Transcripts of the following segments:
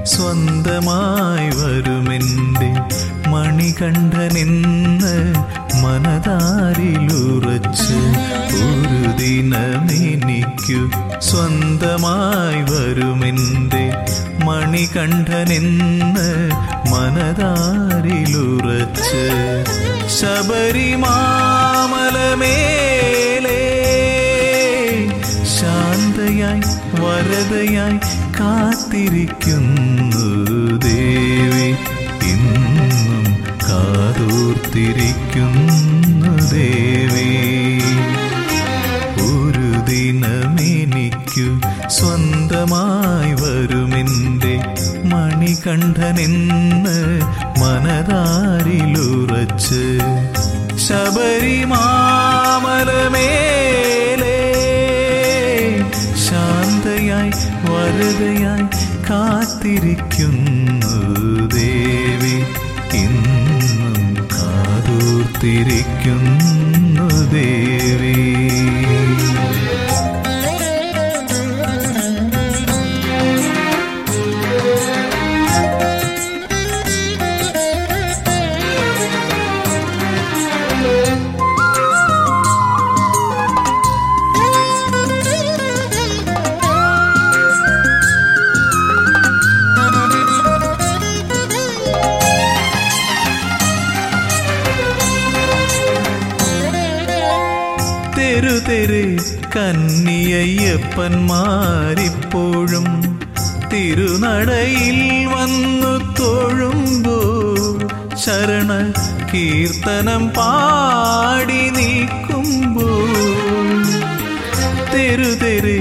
സ്വന്തമായി വരുമെൻ്റെ മണികണ്ഠനെന്ന് മനതാരിലുറച്ച് ഒരു ദിനമെനിക്കു സ്വന്തമായി വരുമെൻ്റെ മണികണ്ഠനെന്ന് മനതാരിലുറച്ച് ശബരിമാമലമേലേ ശാന്തയായി വരതയായി കാത്തിരിക്കുന്നു ദേവി ഇന്നും കാതോർത്തിരിക്കുന്നു ദേവി ഒരു ദിനമെനിക്കു സ്വന്തമായി വരുമെൻ്റെ മണികണ്ഠനെന്ന് മനതാരിലുറച്ച് ശബരിമാമലമേലേ ശാന്തയായി വരതയായി കാത്തിരിക്കുന്നു ദേവി ഇന്നും കാതോർത്തിരിക്കുന്നു ദേവി തെരുതെര് കന്നിയയ്യപ്പന്മാരിപ്പോഴും തിരുനടയിൽ വന്നു തൊഴുമ്പോൾ ശരണ കീർത്തനം പാടി നീക്കുമ്പോൾ തെരുതെര്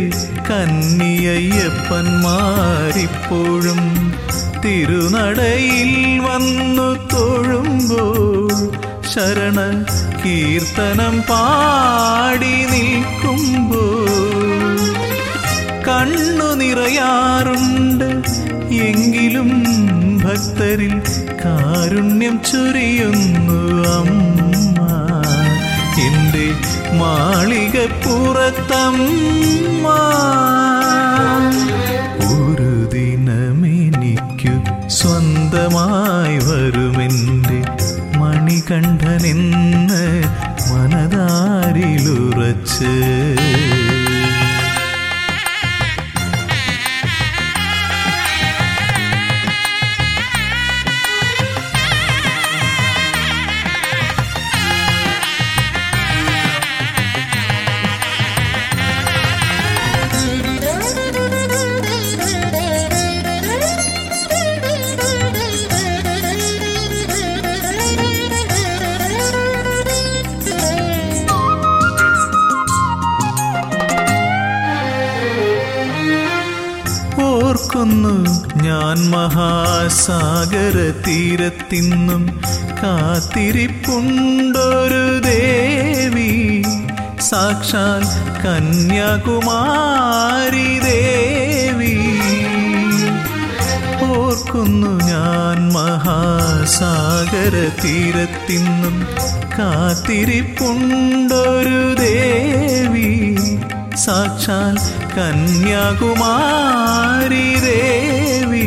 കന്നിയയ്യപ്പന്മാരിപ്പോഴും തിരുനടയിൽ വന്നു തൊഴുമ്പോൾ ശരണ കീർത്തനം പാടി നിൽക്കുമ്പോൾ കണ്ണു നിറയാറുണ്ട് എങ്കിലും ഭക്തരിൽ കാരുണ്യം ചൊരിയുന്നു അമ്മ എൻ്റെ മാളികപ്പുറത്തമ്മ ഒരു ദിനമെനിക്കു സ്വന്തമായി വരുമെൻ്റെ മണികണ്ഠനെന്ന് മനതാരിലുറച്ച് ഓർക്കുന്നു ഞാൻ മഹാസാഗര തീരത്തിന്നും കാത്തിരിപ്പുണ്ടൊരു ദേവി സാക്ഷാൽ കന്യാകുമാരി ദേവി ഓർക്കുന്നു ഞാൻ മഹാസാഗര തീരത്തിന്നും കാത്തിരിപ്പുണ്ടൊരു ദേവി സാക്ഷാൽ കന്യാകുമാരി ദേവി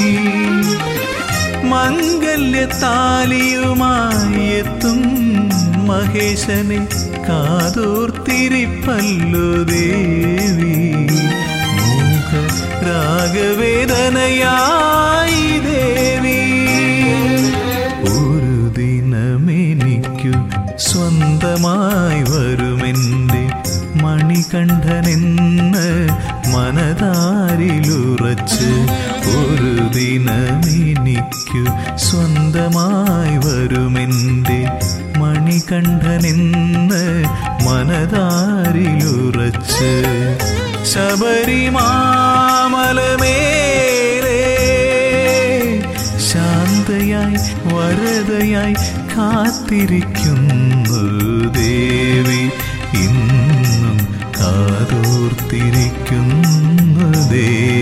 മംഗല്യത്താലിയുമായി എത്തും മഹേശനെ കാതോർത്തിരിപ്പല്ലു ദേവി മൂക രാഗവേദനയായി ദേവി ഒരു ദിനമെനിക്കു സ്വന്തമായി വരുമെൻ്റെ മണികണ്ഠനെന്ന് മനതാരിലുറച്ച് ഒരു ദിനമെനിക്കു സ്വന്തമായി വരുമെൻ്റെ മണികണ്ഠനെന്ന് മനതാരിലുറച്ച് ശബരിമാമലമേലേ ശാന്തയായി വരതയായി കാത്തിരിക്കുന്നു ദേവി ഇന്നും കാതോർത്തിരിക്കുന്നു ദേവി